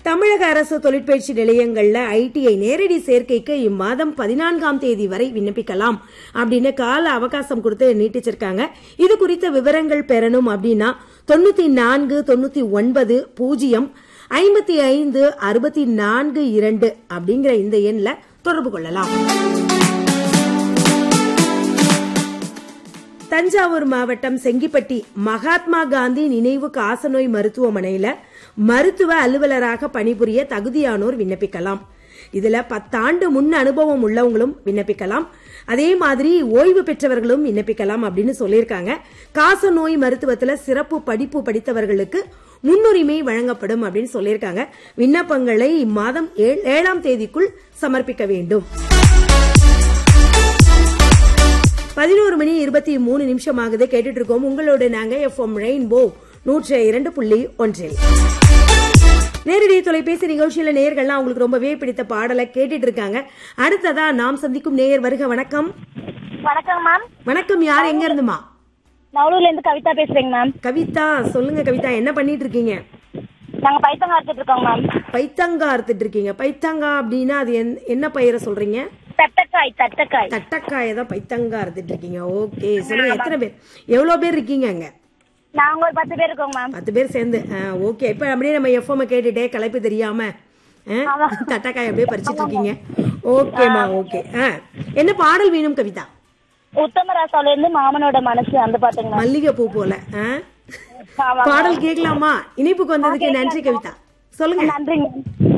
தமிழக அரசு தொழிற்பயிற்சி நிலையங்கள்ல ஐடிஐ நேரடி சேர்க்கைக்கு இம்மாதம் பதினான்காம் தேதி வரை விண்ணப்பிக்கலாம் அப்படின்னு கால அவகாசம் கொடுத்து நீட்டிச்சிருக்காங்க இது குறித்த விவரங்கள் பெறணும் அப்படின்னா தொண்ணூத்தி நான்கு தொண்ணூத்தி ஒன்பது பூஜ்ஜியம் ஐம்பத்தி ஐந்து அறுபத்தி நான்கு இரண்டு அப்படிங்கிற இந்த எண்ல தொடர்பு கொள்ளலாம் தஞ்சாவூர் மாவட்டம் செங்கிப்பட்டி மகாத்மா காந்தி நினைவு காசநோய் மருத்துவமனையில மருத்துவ அலுவலராக பணிபுரிய தகுதியானோர் விண்ணப்பிக்கலாம் இதுல பத்தாண்டு முன் அனுபவம் உள்ளவங்களும் விண்ணப்பிக்கலாம் அதே மாதிரி ஓய்வு பெற்றவர்களும் விண்ணப்பிக்கலாம் அப்படின்னு சொல்லியிருக்காங்க காசநோய் மருத்துவத்துல சிறப்பு படிப்பு படித்தவர்களுக்கு முன்னுரிமை வழங்கப்படும் அப்படின்னு சொல்லியிருக்காங்க விண்ணப்பங்களை இம்மாதம் ஏழ்- ஏழாம் தேதிக்குள் சமர்ப்பிக்க வேண்டும் பதினோரு மணி இருபத்தி மூணு நிமிஷம் ஆகுது கேட்டுட்டு இருக்கோம் உங்களோட நாங்க எஃப்எம் ரெயின்போ நூற்றி இரண்டு புள்ளி ஒன்றில் நேரடி தொலைபேசி நிகழ்ச்சியில நேயர்கள்லாம் அவங்களுக்கு ரொம்பவே பிடித்த பாடலை கேட்டுட்டு இருக்காங்க அடுத்ததா நாம் சந்திக்கும் நேயர் வருக வணக்கம் வணக்கம் மேம் வணக்கம் யார் எங்க இருந்துமா நவலூர்ல இருந்து கவிதா பேசுறேங்க மேம் கவிதா சொல்லுங்க கவிதா என்ன பண்ணிட்டு இருக்கீங்க நாங்க பைத்தங்க அறுத்துட்டு இருக்கோம் மேம் பைத்தங்கா அறுத்துட்டு இருக்கீங்க பைத்தங்கா அப்படின்னா அது என்- என்ன பயிரை சொல்றீங்க தட்டக்காய் தட்டக்காய் தட்டக்காயை தான் பைத்தங்கா அறுத்துட்டு இருக்கீங்க ஓகே சொல்லுங்க எத்தனை பேர் எவ்வளவு பேர் இருக்கீங்க அங்க நாங்க ஒரு பத்து பேர் இருக்கோம் மேம் பத்து பேர் சேர்ந்து ஓகே இப்ப அப்படியே நம்ம எஃப்எம் கேட்டுட்டே கலைப்பு தெரியாம ஆ, தட்டக்காய் அப்படியே பறிச்சிட்டு இருக்கீங்க ஓகேமா ஓகே ஆ, என்ன பாடல் வேணும் கவிதா உத்தமராசால இருந்து மாமனோட மனசு அந்த பாட்டுங்க மேம் மல்லிகை பூ போல ஆ? ஆமா. பாடல் கேட்கலாமா இனிப்புக்கு வந்ததுக்கு நன்றி கவிதா சொல்லுங்க நன்றிங்க மேம்